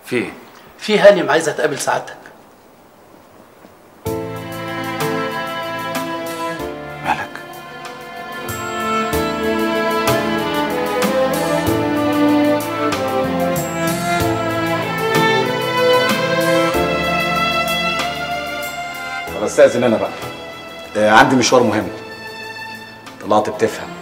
في ايه؟ في هانم عايزه تقابل سعادتك مالك؟ خلاص استاذن انا بقى آه، عندي مشوار مهم طلعت بتفهم